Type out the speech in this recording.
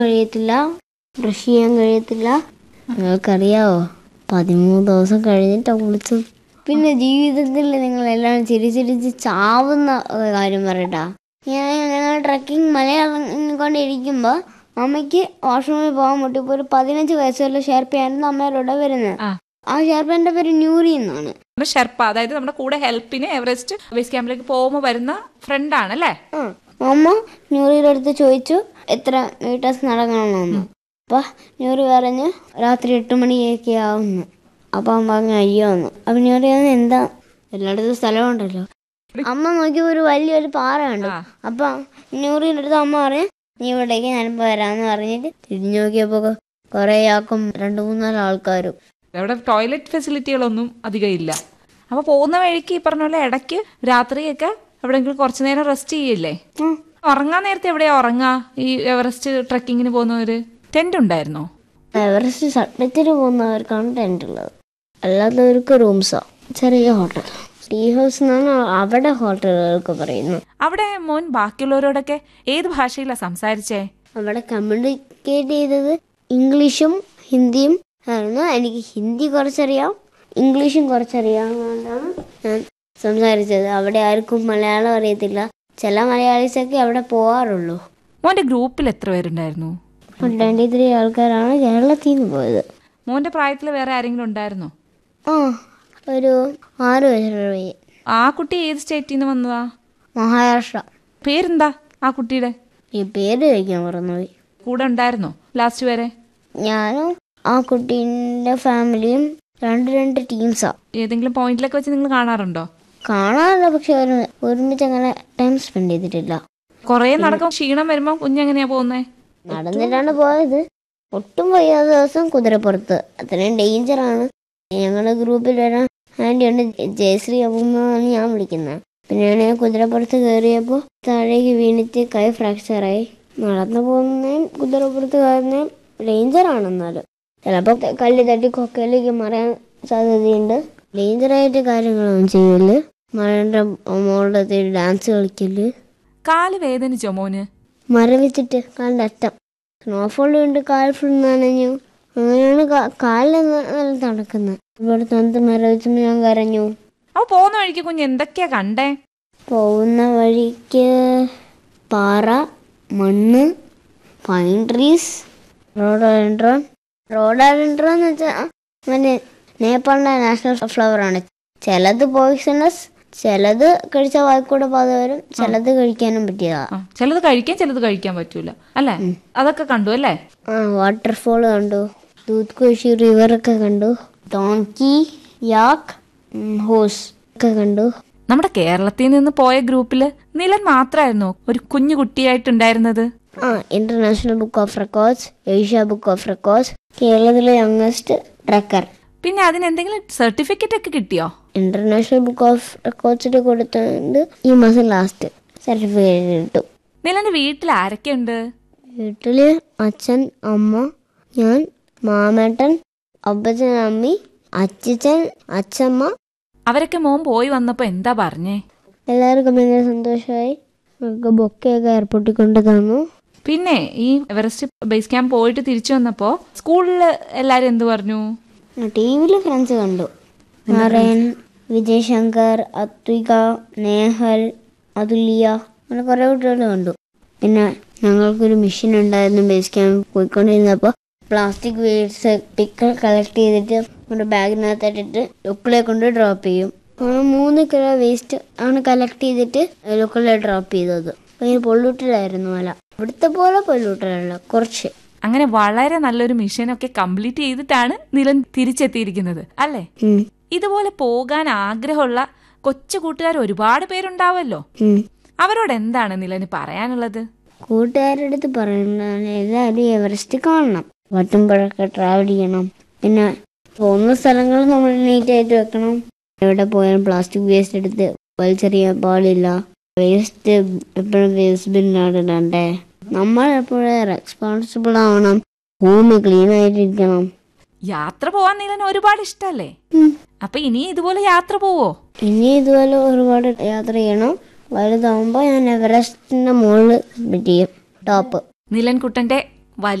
കഴിയത്തില്ല ബ്രഷ് ചെയ്യാൻ കഴിയത്തില്ല നിങ്ങൾക്കറിയാവോ പതിമൂന്ന് ദിവസം കഴിഞ്ഞിട്ടാ കുളിച്ചത് പിന്നെ ജീവിതത്തിൽ നിങ്ങൾ എല്ലാം ചിരിച്ചിരിച്ച് ചാവുന്ന ഒരു കാര്യം പറയട്ടാ ഞാൻ ഞങ്ങൾ ട്രക്കിംഗ് മലയാളം കൊണ്ടിരിക്കുമ്പോൾ അമ്മയ്ക്ക് വാഷ്റൂമിൽ പോകാൻ മുട്ടിപ്പോൾ ഒരു പതിനഞ്ച് വയസ്സുള്ള ഷെർപ്പിയായിരുന്നു അമ്മയുടെ വരുന്നത് ആ. ആ ഷെർപ്പന്റെ പേര് ന്യൂറി എന്നാണ് നമ്മുടെ ഷെർപ്പ അതായത് നമ്മുടെ കൂടെ ഹെൽപ്പിന് എവറസ്റ്റ് ബേസ് ക്യാമ്പിലേക്ക് പോകുമ്പോൾ വരുന്ന ഫ്രണ്ടാണ് അല്ലേ ആ അമ്മ ന്യൂറിയുടെ അടുത്ത് ചോദിച്ചു എത്ര മീറ്റേഴ്സ് നടക്കണമെന്ന് അപ്പൊ ന്യൂറി പറഞ്ഞു രാത്രി എട്ട് മണിയൊക്കെ ആവുന്നു അപ്പൊ അമ്മ പറഞ്ഞു അയ്യോ എന്ന് അപ്പൊ ന്യൂറി പറഞ്ഞു എന്താ എല്ലായിടത്തും സ്ഥലമുണ്ടല്ലോ അമ്മ നോക്കിയപ്പോ ഒരു വലിയൊരു പാറയുണ്ട് ആ. അപ്പൊ ന്യൂറിയുടെ അടുത്ത് അമ്മ പറഞ്ഞു നീ ഇവിടേക്ക് ഞാനിപ്പോ വരാന്ന് പറഞ്ഞിട്ട് തിരിഞ്ഞു നോക്കിയപ്പോ കൊറേ ആക്കും രണ്ടു മൂന്നാല് ആൾക്കാരും അവിടെ ടോയ്ലറ്റ് ഫെസിലിറ്റികളൊന്നും അധികം ഇല്ല അപ്പൊ പോകുന്ന വഴിക്ക് ഈ പറഞ്ഞ പോലെ ഇടയ്ക്ക് രാത്രിയൊക്കെ എവിടെയെങ്കിലും കുറച്ചു നേരം റെസ്റ്റ് ചെയ്യില്ലേ ഉം. ഉറങ്ങാൻ നേരത്തെ എവിടെയാ ഉറങ്ങാ ഈ എവറസ്റ്റ് ട്രക്കിങ്ങിന് പോകുന്നവര് ടെന്റ് ഉണ്ടായിരുന്നോ എവറസ്റ്റ് സബ്മിറ്റിന് പോകുന്നവർക്കാണ് ടെന്റ് ഉള്ളത് അല്ലാത്തവർക്ക് റൂംസോ ചെറിയ ഹോട്ടൽ ടീ ഹൗസ് എന്നാണ് അവിടെ ഹോട്ടലുകൾക്ക് പറയുന്നത് അവിടെ മോൻ ബാക്കിയുള്ളവരോടൊക്കെ ഏത് ഭാഷയിലാ സംസാരിച്ചേ അവിടെ കമ്മ്യൂണിക്കേറ്റ് ചെയ്തത് ഇംഗ്ലീഷും ഹിന്ദിയും ആയിരുന്നു എനിക്ക് ഹിന്ദി കുറച്ചറിയാം ഇംഗ്ലീഷും കുറച്ചറിയാവുന്നതുകൊണ്ടാണ് ഞാൻ സംസാരിച്ചത് അവിടെ ആർക്കും മലയാളം അറിയത്തില്ല ചില മലയാളീസൊക്കെ അവിടെ പോവാറുള്ളൂ മോന്റെ ഗ്രൂപ്പിൽ എത്ര പേരുണ്ടായിരുന്നു ട്വൻറ്റി ത്രീ ആൾക്കാരാണ് കേരളത്തിൽ നിന്ന് പോയത് മോന്റെ പ്രായത്തിൽ വേറെ ആരെങ്കിലും ഉണ്ടായിരുന്നോ ആ ഒരു ആറ് വയസ്സുള്ള പയ്യൻ ആ കുട്ടി ഏത് സ്റ്റേറ്റിൽ നിന്ന് വന്നതാ മഹാരാഷ്ട്ര പേരെന്താ ആ കുട്ടിയുടെ ഈ പേര് ചോദിക്കാൻ മറന്നുപോയി കൂടെ ഉണ്ടായിരുന്നോ ലാസ്റ്റ് വരെ ഞാനും ആ കുട്ടീൻ്റെ ഫാമിലിയും രണ്ട് രണ്ട് ടീംസാ ഏതെങ്കിലും പോയിന്റിലൊക്കെ വെച്ച് നിങ്ങൾ കാണാറുണ്ടോ കാണാറില്ല പക്ഷെ ഒരു ഒരുമിച്ച് അങ്ങനെ ടൈം സ്പെൻഡ് ചെയ്തിട്ടില്ല കുറേ നടക്കും ക്ഷീണം വരുമ്പോ കുഞ്ഞെങ്ങനെയാ പോകുന്നേ നടന്നിട്ടാണ് പോയത് ഒട്ടും വയ്യാത്ത ദിവസം കുതിരപ്പുറത്ത് അത്രയും ഡേഞ്ചറാണ് ഞങ്ങളുടെ ഗ്രൂപ്പിൽ വരാൻ ആൻറ്റിയുണ്ട് ജയശ്രീ അമ്മന്നാണ് ഞാൻ വിളിക്കുന്നത് പിന്നെയാണ് ഞാൻ കുതിരപ്പുറത്ത് കയറിയപ്പോൾ താഴേക്ക് വീണിട്ട് കൈ ഫ്രാക്ചറായി നടന്നു പോകുന്നതും കുതിരപ്പുറത്ത് കയറുന്നതും ഡേഞ്ചറാണ് എന്നാലും ചിലപ്പോൾ കല്ല് തട്ടി കൊക്കയിലേക്ക് മറയാൻ സാധ്യതയുണ്ട് ഡേഞ്ചറായിട്ട് കാര്യങ്ങളൊന്നും ചെയ്യല് മഴയുടെ മോളുടെ ഡാൻസ് കളിക്കല് കാല് വേദനിച്ചോ മോന് മരവിച്ചിട്ട് കാലിൻ്റെ അറ്റം സ്നോഫോൾ കൊണ്ട് കാൽ ഫുൾ നനഞ്ഞു അങ്ങനെയാണ് കാ- കാലിൽ ന- നല്ല തണുക്കുന്നത് ഇവിടെ തണുത്ത് മരവിച്ചപ്പോൾ ഞാൻ കരഞ്ഞു അപ്പൊ പോകുന്ന വഴിക്ക് കുഞ്ഞ് എന്തൊക്കെയാ കണ്ടേ പോകുന്ന വഴിക്ക് പാറ മണ്ണ് പൈൻ ട്രീസ് റോഡോഡൻഡ്രോൺ റോഡോഡൻഡ്രോൺ എന്ന് വെച്ചാൽ മറ്റേ നേപ്പാളിൻ്റെ നാഷണൽ ഫ്ലവർ ആണ് ചിലത് പോയിസണസ് ചിലത് കഴിച്ചാൽ വായിക്കൂടെ പാത വരും ചിലത് കഴിക്കാനും പറ്റിയതാ ആ ചിലത് കഴിക്കാൻ ചിലത് കഴിക്കാൻ പറ്റൂല അല്ലേ അതൊക്കെ കണ്ടു അല്ലേ ആ വാട്ടർഫോൾ കണ്ടു ദൂത് കോശി റിവർ ഒക്കെ കണ്ടു ഡോങ്കി യാക്ക് ഹോസ് ഒക്കെ കണ്ടു നമ്മുടെ കേരളത്തിൽ നിന്ന് പോയ ഗ്രൂപ്പില് നിലൻ മാത്രമായിരുന്നോ ഒരു കുഞ്ഞു കുട്ടിയായിട്ടുണ്ടായിരുന്നത് ആ international book of records Asia book of records കേരളത്തിലെ യങ്ങസ്റ്റ് ട്രക്കർ പിന്നെ അതിന് എന്തെങ്കിലും സർട്ടിഫിക്കറ്റ് ഒക്കെ കിട്ടിയോ ഇന്റർനാഷണൽ ബുക്ക് ഓഫ് റെക്കോർഡ്സിൽ കൊടുത്തുകൊണ്ട് ഈ മാസം ലാസ്റ്റ് സർട്ടിഫിക്കറ്റ് കിട്ടും നിലന്റെ വീട്ടിൽ ആരൊക്കെയുണ്ട് വീട്ടില് അച്ഛൻ അമ്മ ഞാൻ മാമേട്ടൻ അപ്പച്ചൻ അമ്മി അച്ഛൻ അച്ഛമ്മ അവരൊക്കെ മോൻ പോയി വന്നപ്പോ എന്താ പറഞ്ഞേ എല്ലാവർക്കും ഭയങ്കര സന്തോഷമായി നമുക്ക് ബൊക്കെയൊക്കെ എയർപോർട്ടിൽ കൊണ്ട് തന്നു പിന്നെ ഈ എവറസ്റ്റ് ബേസ് ക്യാമ്പ് പോയിട്ട് തിരിച്ചു വന്നപ്പോ സ്കൂളിൽ എല്ലാരും എന്ത് പറഞ്ഞു ടി വിയിൽ ഫ്രണ്ട്സ് കണ്ടു നാരായൺ വിജയ് ശങ്കർ അത്വിക നേഹൽ അതുല്യ അങ്ങനെ കുറേ കുട്ടികൾ കണ്ടു പിന്നെ ഞങ്ങൾക്കൊരു മിഷൻ ഉണ്ടായിരുന്നു ബേസ് ക്യാമ്പ് പോയിക്കൊണ്ടിരുന്നപ്പോൾ പ്ലാസ്റ്റിക് വേസ്റ്റ് പിക്ക് കളക്ട് ചെയ്തിട്ട് നമ്മുടെ ബാഗിനകത്ത് ഇട്ടിട്ട് ലുക്കിലെ കൊണ്ട് ഡ്രോപ്പ് ചെയ്യും അങ്ങനെ മൂന്ന് കിലോ വേസ്റ്റ് ആണ് കളക്ട് ചെയ്തിട്ട് ലുക്കിലെ ഡ്രോപ്പ് ചെയ്തത് ഭയങ്കര പൊള്യൂട്ടഡ് ആയിരുന്നു മല ഇവിടുത്തെ പോലെ പൊള്യൂട്ടഡ് അല്ല കുറച്ച് അങ്ങനെ വളരെ നല്ലൊരു മിഷനൊക്കെ കംപ്ലീറ്റ് ചെയ്തിട്ടാണ് നിലൻ തിരിച്ചെത്തിയിരിക്കുന്നത് അല്ലേ ഉം. ഇതുപോലെ പോകാൻ ആഗ്രഹമുള്ള കൊച്ചു കൂട്ടുകാർ ഒരുപാട് പേരുണ്ടാവല്ലോ ഉം. അവരോട് എന്താണ് നിലന് പറയാനുള്ളത് കൂട്ടുകാരുടെ അടുത്ത് പറയുന്നതാണ് എല്ലാവരും എവറസ്റ്റ് കാണണം വട്ടുമ്പോഴൊക്കെ ട്രാവൽ ചെയ്യണം പിന്നെ പോകുന്ന സ്ഥലങ്ങൾ നമ്മൾ നീറ്റ് ആയിട്ട് വെക്കണം എവിടെ പോയാലും പ്ലാസ്റ്റിക് വേസ്റ്റ് എടുത്ത് വലിച്ചെറിയാൻ പാടില്ല വേസ്റ്റ് എപ്പോഴും വേസ്റ്റ് ബിന്നിലാണ് ഇടണ്ടേ നമ്മൾ എപ്പോഴും റെസ്പോൺസിബിൾ ആവണം ഭൂമി ക്ലീൻ ആയിട്ടിരിക്കണം യാത്ര പോവാൻ നിലന് ഒരുപാട് ഇഷ്ടല്ലേ ഉം. അപ്പൊ ഇനി ഇതുപോലെ യാത്ര പോവോ ഇനി ഇതുപോലെ ഒരുപാട് യാത്ര ചെയ്യണം വലുതാവുമ്പോൾ ഞാൻ എവറസ്റ്റിന്റെ മുകളിൽ സബ്മിറ്റ് ചെയ്യും ടോപ്പ് നിലൻകുട്ടന്റെ